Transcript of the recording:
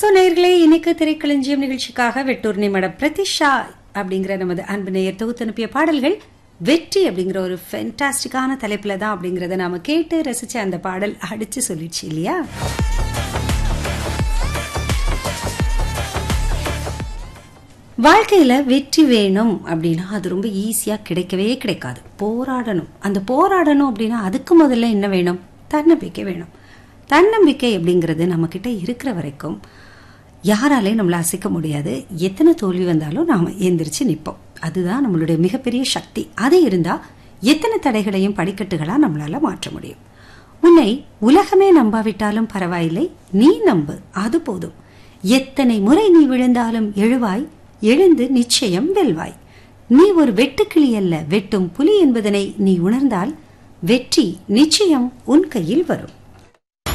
so நேர்களே இன்னைக்கு திரைக்களஞ்சியம் நிகழ்ச்சிக்காக வெட்டூர் நிமட பிரதிஷா அப்படிங்கிற நமது அன்பு நேயர் தொகுத்து அனுப்பிய பாடல்கள் வெற்றி அப்படிங்கிற ஒரு ஃபென்டாஸ்டிக்கான தலைப்புல தான் அப்படிங்கறத நாம கேட்டு ரசிச்ச அந்த பாடல் அடிச்சு சொல்லிடுச்சு இல்லையா வாழ்க்கையில வெற்றி வேணும் அப்படின்னா அது ரொம்ப ஈஸியா கிடைக்கவே கிடைக்காது போராடணும் அந்த போராடணும் அப்படின்னா அதுக்கு முதல்ல என்ன வேணும் தன்னம்பிக்கை வேணும் தன்னம்பிக்கை அப்படிங்கிறது நம்ம கிட்ட இருக்கிற வரைக்கும் யாராலையும் நம்மளை அசைக்க முடியாது எத்தனை தோல்வி வந்தாலும் நாம எந்திரிச்சு நிற்போம் அதுதான் நம்மளுடைய மிகப்பெரிய சக்தி அது இருந்தா எத்தனை தடைகளையும் படிக்கட்டுகளா நம்மளால மாற்ற முடியும் உன்னை உலகமே நம்பாவிட்டாலும் பரவாயில்லை நீ நம்பு அது போதும் எத்தனை முறை நீ விழுந்தாலும் எழுவாய் எழுந்து நிச்சயம் வெல்வாய் நீ ஒரு வெட்டுக்கிளி அல்ல வெட்டும் புலி என்பதனை நீ உணர்ந்தால் வெற்றி நிச்சயம் உன் கையில் வரும்